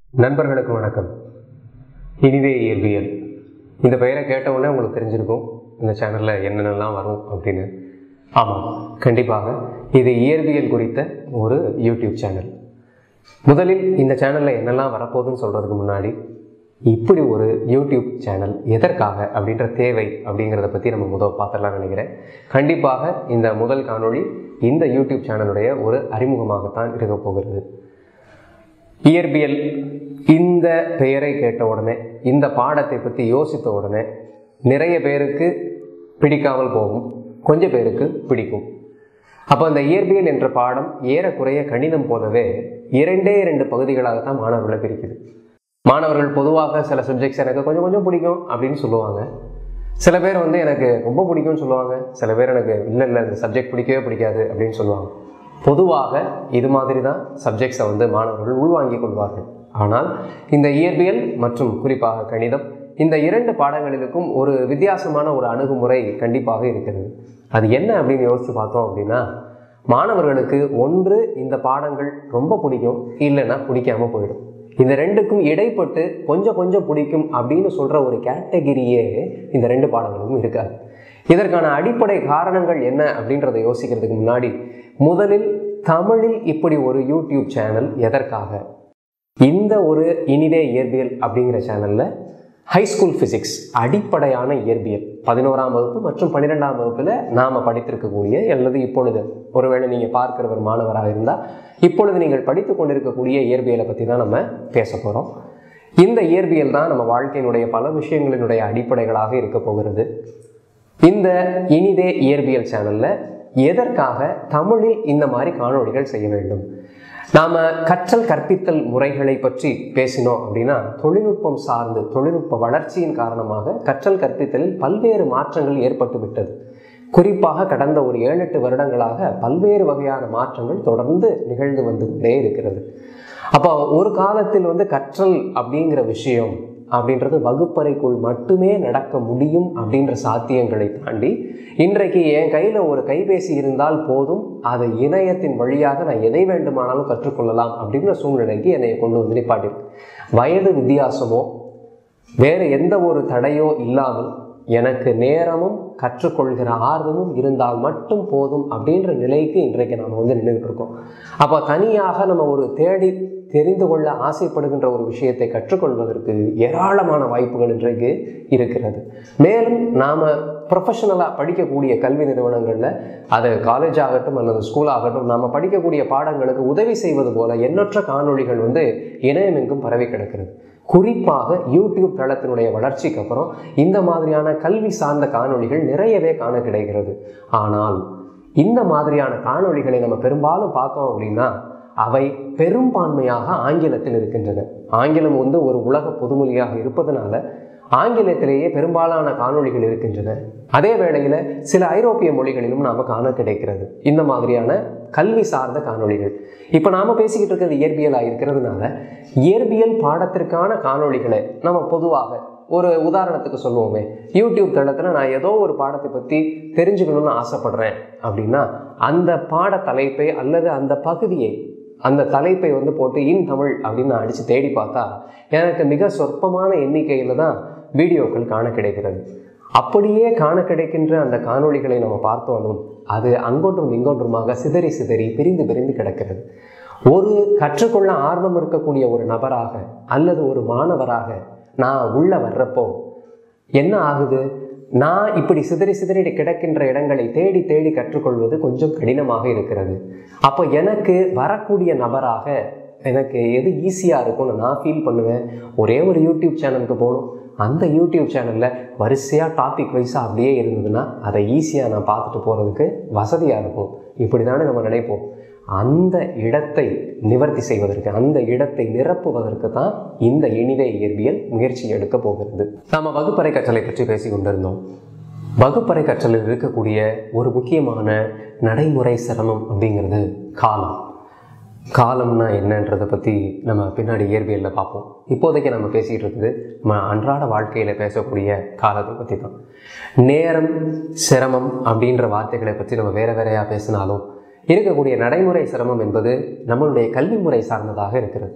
நண்பர்களுக்கு வணக்கம் இனிதே இயற்பியல் இந்த பெயரை கேட்ட உடனே உங்களுக்கு தெரிஞ்சிருக்கும் இந்த சேனலில் என்னென்னலாம் வரும் அப்படின்னு ஆமாம் கண்டிப்பாக இது இயற்பியல் குறித்த ஒரு யூடியூப் சேனல் முதலில் இந்த சேனலில் என்னெல்லாம் வரப்போகுதுன்னு சொல்கிறதுக்கு முன்னாடி இப்படி ஒரு யூடியூப் சேனல் எதற்காக அப்படின்ற தேவை அப்படிங்கிறத பற்றி நம்ம முதல் பார்த்துடலாம் நினைக்கிறேன் கண்டிப்பாக இந்த முதல் காணொளி இந்த யூடியூப் சேனலுடைய ஒரு அறிமுகமாகத்தான் இருக்க போகிறது இயற்பியல் இந்த பெயரை கேட்ட உடனே இந்த பாடத்தை பற்றி யோசித்த உடனே நிறைய பேருக்கு பிடிக்காமல் போகும் கொஞ்சம் பேருக்கு பிடிக்கும் அப்போ அந்த இயற்பியல் என்ற பாடம் ஏறக்குறைய கணிதம் போலவே இரண்டே இரண்டு பகுதிகளாகத்தான் மாணவர்களை பிரிக்குது மாணவர்கள் பொதுவாக சில சப்ஜெக்ட்ஸ் எனக்கு கொஞ்சம் கொஞ்சம் பிடிக்கும் அப்படின்னு சொல்லுவாங்க சில பேர் வந்து எனக்கு ரொம்ப பிடிக்கும்னு சொல்லுவாங்க சில பேர் எனக்கு இல்லை இல்லை இந்த சப்ஜெக்ட் பிடிக்கவே பிடிக்காது அப்படின்னு சொல்லுவாங்க பொதுவாக இது மாதிரி தான் சப்ஜெக்ட்ஸை வந்து மாணவர்கள் உள்வாங்கிக் கொள்வார்கள் ஆனால் இந்த இயற்பியல் மற்றும் குறிப்பாக கணிதம் இந்த இரண்டு பாடங்களிலுக்கும் ஒரு வித்தியாசமான ஒரு அணுகுமுறை கண்டிப்பாக இருக்கிறது அது என்ன அப்படின்னு யோசித்து பார்த்தோம் அப்படின்னா மாணவர்களுக்கு ஒன்று இந்த பாடங்கள் ரொம்ப பிடிக்கும் இல்லைன்னா பிடிக்காம போயிடும் இந்த ரெண்டுக்கும் இடைப்பட்டு கொஞ்சம் கொஞ்சம் பிடிக்கும் அப்படின்னு சொல்கிற ஒரு கேட்டகிரியே இந்த ரெண்டு பாடங்களுக்கும் இருக்காது இதற்கான அடிப்படை காரணங்கள் என்ன அப்படின்றத யோசிக்கிறதுக்கு முன்னாடி முதலில் தமிழில் இப்படி ஒரு யூடியூப் சேனல் எதற்காக இந்த ஒரு இனிதே இயற்பியல் அப்படிங்கிற சேனலில் ஹைஸ்கூல் ஃபிசிக்ஸ் அடிப்படையான இயற்பியல் பதினோராம் வகுப்பு மற்றும் பன்னிரெண்டாம் வகுப்பில் நாம் படித்திருக்கக்கூடிய அல்லது இப்பொழுது ஒருவேளை நீங்கள் பார்க்கிற ஒரு மாணவராக இருந்தால் இப்பொழுது நீங்கள் படித்து கொண்டிருக்கக்கூடிய இயற்பியலை பற்றி தான் நம்ம பேச போகிறோம் இந்த இயற்பியல் தான் நம்ம வாழ்க்கையினுடைய பல விஷயங்களினுடைய அடிப்படைகளாக இருக்க போகிறது இந்த இனிதே இயற்பியல் சேனலில் எதற்காக தமிழில் இந்த மாதிரி காணொளிகள் செய்ய வேண்டும் நாம் கற்றல் கற்பித்தல் முறைகளை பற்றி பேசினோம் அப்படின்னா தொழில்நுட்பம் சார்ந்து தொழில்நுட்ப வளர்ச்சியின் காரணமாக கற்றல் கற்பித்தலில் பல்வேறு மாற்றங்கள் ஏற்பட்டு விட்டது குறிப்பாக கடந்த ஒரு ஏழு எட்டு வருடங்களாக பல்வேறு வகையான மாற்றங்கள் தொடர்ந்து நிகழ்ந்து வந்து கொண்டே இருக்கிறது அப்போ ஒரு காலத்தில் வந்து கற்றல் அப்படிங்கிற விஷயம் அப்படின்றது வகுப்பறைக்குள் மட்டுமே நடக்க முடியும் அப்படின்ற சாத்தியங்களை தாண்டி இன்றைக்கு என் கையில் ஒரு கைபேசி இருந்தால் போதும் அதை இணையத்தின் வழியாக நான் எதை வேண்டுமானாலும் கற்றுக்கொள்ளலாம் அப்படிங்கிற சூழ்நிலைக்கு என்னை கொண்டு வந்து நிப்பாட்டிருக்கு வயது வித்தியாசமோ வேறு எந்த ஒரு தடையோ இல்லாமல் எனக்கு நேரமும் கற்றுக்கொள்கிற ஆர்வமும் இருந்தால் மட்டும் போதும் அப்படின்ற நிலைக்கு இன்றைக்கு நாம் வந்து நின்றுக்கிட்டு இருக்கோம் அப்போ தனியாக நம்ம ஒரு தேடி தெரிந்து கொள்ள ஆசைப்படுகின்ற ஒரு விஷயத்தை கற்றுக்கொள்வதற்கு ஏராளமான வாய்ப்புகள் இன்றைக்கு இருக்கிறது மேலும் நாம் ப்ரொஃபஷனலாக படிக்கக்கூடிய கல்வி நிறுவனங்களில் அது காலேஜ் ஆகட்டும் அல்லது ஸ்கூல் ஆகட்டும் நாம் படிக்கக்கூடிய பாடங்களுக்கு உதவி செய்வது போல எண்ணற்ற காணொளிகள் வந்து இணையமெங்கும் பரவி கிடக்கிறது குறிப்பாக யூடியூப் தளத்தினுடைய வளர்ச்சிக்கு அப்புறம் இந்த மாதிரியான கல்வி சார்ந்த காணொளிகள் நிறையவே காண கிடைக்கிறது ஆனால் இந்த மாதிரியான காணொளிகளை நம்ம பெரும்பாலும் பார்த்தோம் அப்படின்னா அவை பெரும்பான்மையாக ஆங்கிலத்தில் இருக்கின்றன ஆங்கிலம் வந்து ஒரு உலக பொதுமொழியாக இருப்பதனால ஆங்கிலத்திலேயே பெரும்பாலான காணொளிகள் இருக்கின்றன அதே வேளையில் சில ஐரோப்பிய மொழிகளிலும் நாம் காண கிடைக்கிறது இந்த மாதிரியான கல்வி சார்ந்த காணொளிகள் இப்போ நாம் பேசிக்கிட்டு இருக்கிறது இயற்பியலாக இருக்கிறதுனால இயற்பியல் பாடத்திற்கான காணொளிகளை நம்ம பொதுவாக ஒரு உதாரணத்துக்கு சொல்லுவோமே யூடியூப் தளத்தில் நான் ஏதோ ஒரு பாடத்தை பற்றி தெரிஞ்சுக்கணும்னு ஆசைப்படுறேன் அப்படின்னா அந்த பாட தலைப்பை அல்லது அந்த பகுதியை அந்த தலைப்பை வந்து போட்டு இன் தமிழ் அப்படின்னு நான் அடித்து தேடி பார்த்தா எனக்கு மிக சொற்பமான எண்ணிக்கையில் தான் வீடியோக்கள் காண கிடைக்கிறது அப்படியே காண கிடைக்கின்ற அந்த காணொளிகளை நம்ம பார்த்தாலும் அது அங்கொன்றும் இங்கொன்றுமாக சிதறி சிதறி பிரிந்து பிரிந்து கிடக்கிறது ஒரு கற்றுக்கொள்ள ஆர்வம் இருக்கக்கூடிய ஒரு நபராக அல்லது ஒரு மாணவராக நான் உள்ள வர்றப்போ என்ன ஆகுது நான் இப்படி சிதறி சிதறி கிடக்கின்ற இடங்களை தேடி தேடி கற்றுக்கொள்வது கொஞ்சம் கடினமாக இருக்கிறது அப்போ எனக்கு வரக்கூடிய நபராக எனக்கு எது ஈஸியாக இருக்கும்னு நான் ஃபீல் பண்ணுவேன் ஒரே ஒரு யூடியூப் சேனலுக்கு போகணும் அந்த யூடியூப் சேனலில் வரிசையாக டாபிக் வைஸாக அப்படியே இருந்ததுன்னா அதை ஈஸியாக நான் பார்த்துட்டு போகிறதுக்கு வசதியாக இருக்கும் இப்படி தானே நம்ம நினைப்போம் அந்த இடத்தை நிவர்த்தி செய்வதற்கு அந்த இடத்தை நிரப்புவதற்கு தான் இந்த இனித இயற்பியல் முயற்சி எடுக்க போகிறது நாம் வகுப்பறை கற்றலை பற்றி பேசி கொண்டிருந்தோம் வகுப்பறை கற்றலில் இருக்கக்கூடிய ஒரு முக்கியமான நடைமுறை சிரமம் அப்படிங்கிறது காலம் காலம்னா என்னன்றதை பற்றி நம்ம பின்னாடி இயற்பியலில் பார்ப்போம் இப்போதைக்கு நம்ம பேசிகிட்டு இருக்குது நம்ம அன்றாட வாழ்க்கையில் பேசக்கூடிய காலத்தை பற்றி தான் நேரம் சிரமம் அப்படின்ற வார்த்தைகளை பற்றி நம்ம வேறு வேறையாக பேசினாலும் இருக்கக்கூடிய நடைமுறை சிரமம் என்பது நம்மளுடைய கல்வி முறை சார்ந்ததாக இருக்கிறது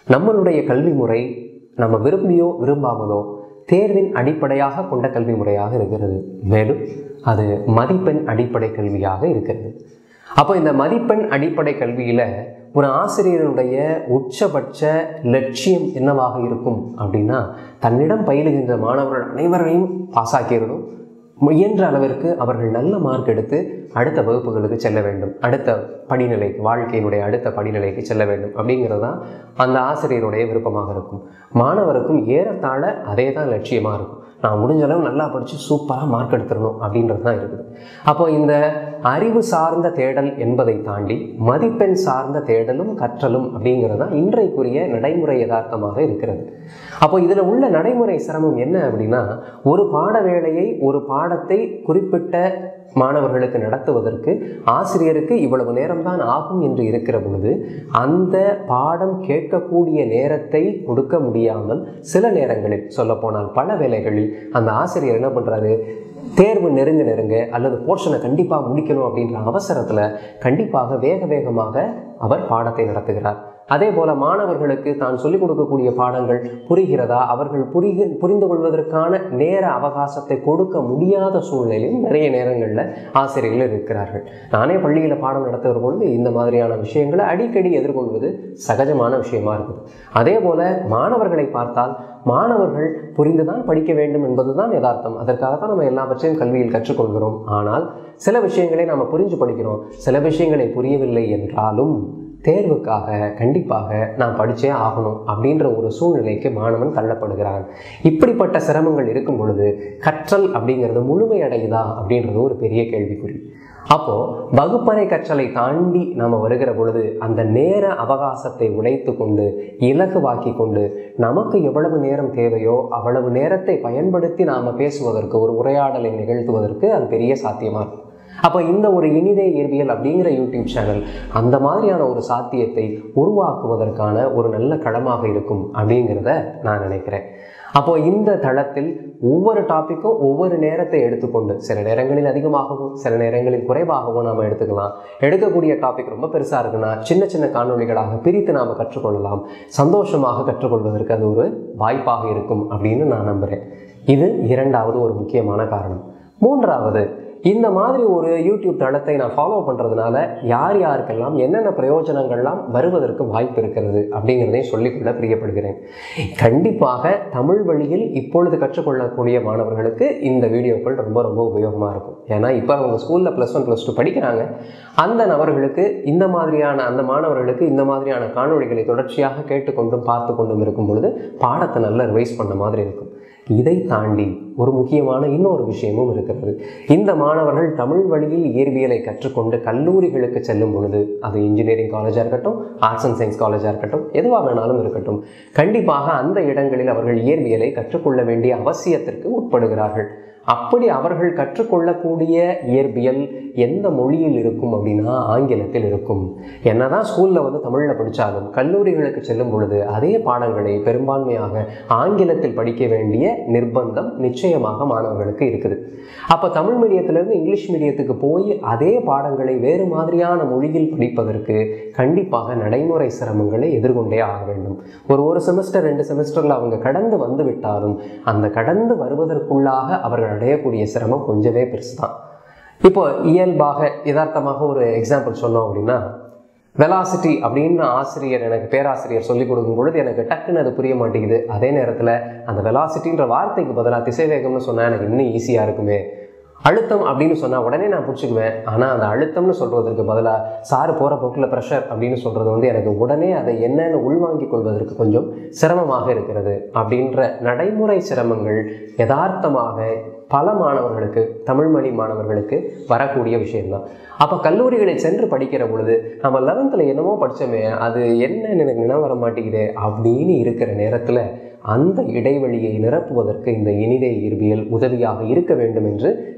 நம்மளுடைய கல்வி முறை நம்ம விரும்பியோ விரும்பாமலோ தேர்வின் அடிப்படையாக கொண்ட கல்வி முறையாக இருக்கிறது மேலும் அது மதிப்பெண் அடிப்படை கல்வியாக இருக்கிறது அப்போ இந்த மதிப்பெண் அடிப்படை கல்வியில் ஒரு ஆசிரியருடைய உச்சபட்ச லட்சியம் என்னவாக இருக்கும் அப்படின்னா தன்னிடம் பயிலுகின்ற மாணவர்கள் அனைவரையும் பாஸ் ஆக்கிடணும் முயன்ற அளவிற்கு அவர்கள் நல்ல மார்க் எடுத்து அடுத்த வகுப்புகளுக்கு செல்ல வேண்டும் அடுத்த படிநிலைக்கு வாழ்க்கையினுடைய அடுத்த படிநிலைக்கு செல்ல வேண்டும் அப்படிங்கிறது தான் அந்த ஆசிரியருடைய விருப்பமாக இருக்கும் மாணவருக்கும் ஏறத்தாழ அதே தான் லட்சியமாக இருக்கும் நான் முடிஞ்ச அளவு நல்லா படித்து சூப்பராக மார்க் எடுத்துடணும் அப்படின்றது தான் இருக்குது அப்போ இந்த அறிவு சார்ந்த தேடல் என்பதை தாண்டி மதிப்பெண் சார்ந்த தேடலும் கற்றலும் அப்படிங்கிறது தான் இன்றைக்குரிய நடைமுறை யதார்த்தமாக இருக்கிறது அப்போ இதில் உள்ள நடைமுறை சிரமம் என்ன அப்படின்னா ஒரு பாட வேளையை ஒரு பாடத்தை குறிப்பிட்ட மாணவர்களுக்கு நடத்துவதற்கு ஆசிரியருக்கு இவ்வளவு நேரம்தான் ஆகும் என்று இருக்கிற பொழுது அந்த பாடம் கேட்கக்கூடிய நேரத்தை கொடுக்க முடியாமல் சில நேரங்களில் சொல்லப்போனால் பல வேளைகளில் அந்த ஆசிரியர் என்ன பண்ணுறாரு தேர்வு நெருங்க நெருங்க அல்லது போர்ஷனை கண்டிப்பாக முடிக்கணும் அப்படின்ற அவசரத்தில் கண்டிப்பாக வேக வேகமாக அவர் பாடத்தை நடத்துகிறார் அதே போல மாணவர்களுக்கு தான் சொல்லிக் கொடுக்கக்கூடிய பாடங்கள் புரிகிறதா அவர்கள் புரிக புரிந்து கொள்வதற்கான நேர அவகாசத்தை கொடுக்க முடியாத சூழ்நிலையும் நிறைய நேரங்களில் ஆசிரியர்கள் இருக்கிறார்கள் நானே பள்ளியில் பாடம் நடத்துகிற பொழுது இந்த மாதிரியான விஷயங்களை அடிக்கடி எதிர்கொள்வது சகஜமான விஷயமா இருக்குது அதே போல மாணவர்களை பார்த்தால் மாணவர்கள் புரிந்துதான் படிக்க வேண்டும் என்பதுதான் யதார்த்தம் அதற்காக தான் நம்ம எல்லாவற்றையும் கல்வியில் கற்றுக்கொள்கிறோம் ஆனால் சில விஷயங்களை நாம் புரிஞ்சு படிக்கிறோம் சில விஷயங்களை புரியவில்லை என்றாலும் தேர்வுக்காக கண்டிப்பாக நான் படித்தே ஆகணும் அப்படின்ற ஒரு சூழ்நிலைக்கு மாணவன் தள்ளப்படுகிறான் இப்படிப்பட்ட சிரமங்கள் இருக்கும் பொழுது கற்றல் அப்படிங்கிறது முழுமையடையுதா அப்படின்றது ஒரு பெரிய கேள்விக்குறி அப்போது வகுப்பறை கற்றலை தாண்டி நாம் வருகிற பொழுது அந்த நேர அவகாசத்தை உழைத்து கொண்டு இலகுவாக்கி கொண்டு நமக்கு எவ்வளவு நேரம் தேவையோ அவ்வளவு நேரத்தை பயன்படுத்தி நாம் பேசுவதற்கு ஒரு உரையாடலை நிகழ்த்துவதற்கு அது பெரிய சாத்தியமாக இருக்கும் அப்போ இந்த ஒரு இனிதே இயற்பியல் அப்படிங்கிற யூடியூப் சேனல் அந்த மாதிரியான ஒரு சாத்தியத்தை உருவாக்குவதற்கான ஒரு நல்ல களமாக இருக்கும் அப்படிங்கிறத நான் நினைக்கிறேன் அப்போ இந்த தளத்தில் ஒவ்வொரு டாப்பிக்கும் ஒவ்வொரு நேரத்தை எடுத்துக்கொண்டு சில நேரங்களில் அதிகமாகவும் சில நேரங்களில் குறைவாகவும் நாம் எடுத்துக்கலாம் எடுக்கக்கூடிய டாபிக் ரொம்ப பெருசாக இருக்குன்னா சின்ன சின்ன காணொளிகளாக பிரித்து நாம் கற்றுக்கொள்ளலாம் சந்தோஷமாக கற்றுக்கொள்வதற்கு அது ஒரு வாய்ப்பாக இருக்கும் அப்படின்னு நான் நம்புகிறேன் இது இரண்டாவது ஒரு முக்கியமான காரணம் மூன்றாவது இந்த மாதிரி ஒரு யூடியூப் தளத்தை நான் ஃபாலோ பண்ணுறதுனால யார் யாருக்கெல்லாம் என்னென்ன பிரயோஜனங்கள்லாம் வருவதற்கு வாய்ப்பு இருக்கிறது அப்படிங்கிறதையும் சொல்லிக்கொள்ள பிரியப்படுகிறேன் கண்டிப்பாக தமிழ் வழியில் இப்பொழுது கற்றுக்கொள்ளக்கூடிய மாணவர்களுக்கு இந்த வீடியோக்கள் ரொம்ப ரொம்ப உபயோகமாக இருக்கும் ஏன்னா இப்போ அவங்க ஸ்கூலில் ப்ளஸ் ஒன் ப்ளஸ் டூ படிக்கிறாங்க அந்த நபர்களுக்கு இந்த மாதிரியான அந்த மாணவர்களுக்கு இந்த மாதிரியான காணொளிகளை தொடர்ச்சியாக கேட்டுக்கொண்டும் பார்த்து கொண்டும் இருக்கும் பொழுது பாடத்தை நல்லா ரிவைஸ் பண்ண மாதிரி இருக்கும் இதை தாண்டி ஒரு முக்கியமான இன்னொரு விஷயமும் இருக்கிறது இந்த மாணவர்கள் தமிழ் வழியில் இயற்பியலை கற்றுக்கொண்டு கல்லூரிகளுக்கு செல்லும் பொழுது அது இன்ஜினியரிங் காலேஜாக இருக்கட்டும் ஆர்ட்ஸ் அண்ட் சயின்ஸ் காலேஜாக இருக்கட்டும் எதுவாக வேணாலும் இருக்கட்டும் கண்டிப்பாக அந்த இடங்களில் அவர்கள் இயற்பியலை கற்றுக்கொள்ள வேண்டிய அவசியத்திற்கு உட்படுகிறார்கள் அப்படி அவர்கள் கற்றுக்கொள்ளக்கூடிய இயற்பியல் எந்த மொழியில் இருக்கும் அப்படின்னா ஆங்கிலத்தில் இருக்கும் என்னதான் ஸ்கூலில் வந்து தமிழில் படித்தாலும் கல்லூரிகளுக்கு செல்லும் பொழுது அதே பாடங்களை பெரும்பான்மையாக ஆங்கிலத்தில் படிக்க வேண்டிய நிர்பந்தம் நிச்சயமாக மாணவர்களுக்கு இருக்குது அப்போ தமிழ் மீடியத்திலேருந்து இங்கிலீஷ் மீடியத்துக்கு போய் அதே பாடங்களை வேறு மாதிரியான மொழியில் படிப்பதற்கு கண்டிப்பாக நடைமுறை சிரமங்களை எதிர்கொண்டே ஆக வேண்டும் ஒரு ஒரு செமஸ்டர் ரெண்டு செமஸ்டரில் அவங்க கடந்து வந்து விட்டாலும் அந்த கடந்து வருவதற்குள்ளாக அவர்கள் அடையக்கூடிய சிரமம் கொஞ்சமே பெருசு தான் இப்போ இயல்பாக யதார்த்தமாக ஒரு எக்ஸாம்பிள் சொன்னோம் அப்படின்னா வெலாசிட்டி அப்படின்னு ஆசிரியர் எனக்கு பேராசிரியர் சொல்லிக் கொடுக்கும் பொழுது எனக்கு டக்குன்னு அது புரிய மாட்டேங்குது அதே நேரத்தில் அந்த வெலாசிட்டின்ற வார்த்தைக்கு பதிலாக திசைவேகம்னு சொன்னால் எனக்கு இன்னும் ஈஸியாக இருக்குமே அழுத்தம் அப்படின்னு சொன்னால் உடனே நான் பிடிச்சிக்குவேன் ஆனால் அந்த அழுத்தம்னு சொல்வதற்கு பதிலாக சாரு போகிற போக்கில் ப்ரெஷர் அப்படின்னு சொல்கிறது வந்து எனக்கு உடனே அதை என்னென்னு உள்வாங்கிக் கொள்வதற்கு கொஞ்சம் சிரமமாக இருக்கிறது அப்படின்ற நடைமுறை சிரமங்கள் யதார்த்தமாக பல மாணவர்களுக்கு தமிழ் மொழி மாணவர்களுக்கு வரக்கூடிய விஷயம்தான் அப்போ கல்லூரிகளில் சென்று படிக்கிற பொழுது நம்ம லெவன்த்தில் என்னமோ படித்தோமே அது என்னன்னு எனக்கு நினைவு வர மாட்டேங்குது அப்படின்னு இருக்கிற நேரத்தில் அந்த இடைவெளியை நிரப்புவதற்கு இந்த இனிதே இயற்பியல் உதவியாக இருக்க வேண்டும் என்று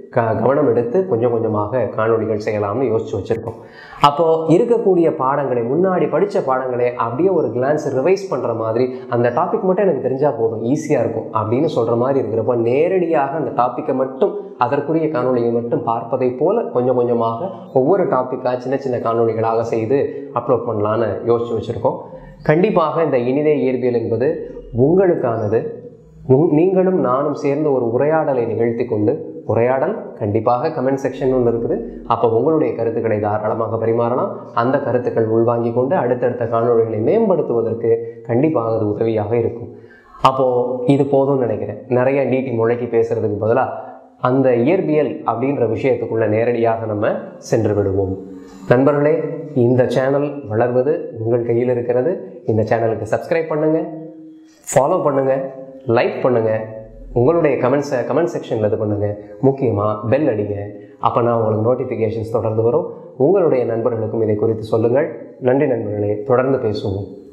க கவனம் எடுத்து கொஞ்சம் கொஞ்சமாக காணொளிகள் செய்யலாம்னு யோசிச்சு வச்சுருக்கோம் அப்போது இருக்கக்கூடிய பாடங்களை முன்னாடி படித்த பாடங்களை அப்படியே ஒரு கிளான்ஸ் ரிவைஸ் பண்ணுற மாதிரி அந்த டாபிக் மட்டும் எனக்கு தெரிஞ்சால் போதும் ஈஸியாக இருக்கும் அப்படின்னு சொல்கிற மாதிரி இருக்கிறப்ப நேரடியாக அந்த டாப்பிக்கை மட்டும் அதற்குரிய காணொளியை மட்டும் பார்ப்பதை போல கொஞ்சம் கொஞ்சமாக ஒவ்வொரு டாப்பிக்காக சின்ன சின்ன காணொளிகளாக செய்து அப்லோட் பண்ணலான்னு யோசிச்சு வச்சுருக்கோம் கண்டிப்பாக இந்த இனிதே இயற்பியல் என்பது உங்களுக்கானது உங் நீங்களும் நானும் சேர்ந்து ஒரு உரையாடலை நிகழ்த்தி கொண்டு உரையாடல் கண்டிப்பாக கமெண்ட் செக்ஷன் ஒன்று இருக்குது அப்போ உங்களுடைய கருத்துக்களை தாராளமாக பரிமாறலாம் அந்த கருத்துக்கள் உள்வாங்கி கொண்டு அடுத்தடுத்த காணொளிகளை மேம்படுத்துவதற்கு கண்டிப்பாக அது உதவியாக இருக்கும் அப்போது இது போதும்னு நினைக்கிறேன் நிறைய நீட்டி முழக்கி பேசுறதுக்கு பதிலாக அந்த இயற்பியல் அப்படின்ற விஷயத்துக்குள்ள நேரடியாக நம்ம சென்று விடுவோம் நண்பர்களே இந்த சேனல் வளர்வது உங்கள் கையில் இருக்கிறது இந்த சேனலுக்கு சப்ஸ்கிரைப் பண்ணுங்கள் ஃபாலோ பண்ணுங்கள் லைக் பண்ணுங்கள் உங்களுடைய கமெண்ட்ஸை கமெண்ட் செக்ஷனில் இது பண்ணுங்கள் முக்கியமாக பெல் அடிங்க அப்போ நான் உங்களுக்கு நோட்டிஃபிகேஷன்ஸ் தொடர்ந்து வரும் உங்களுடைய நண்பர்களுக்கும் இதை குறித்து சொல்லுங்கள் நன்றி நண்பர்களே தொடர்ந்து பேசுவோம்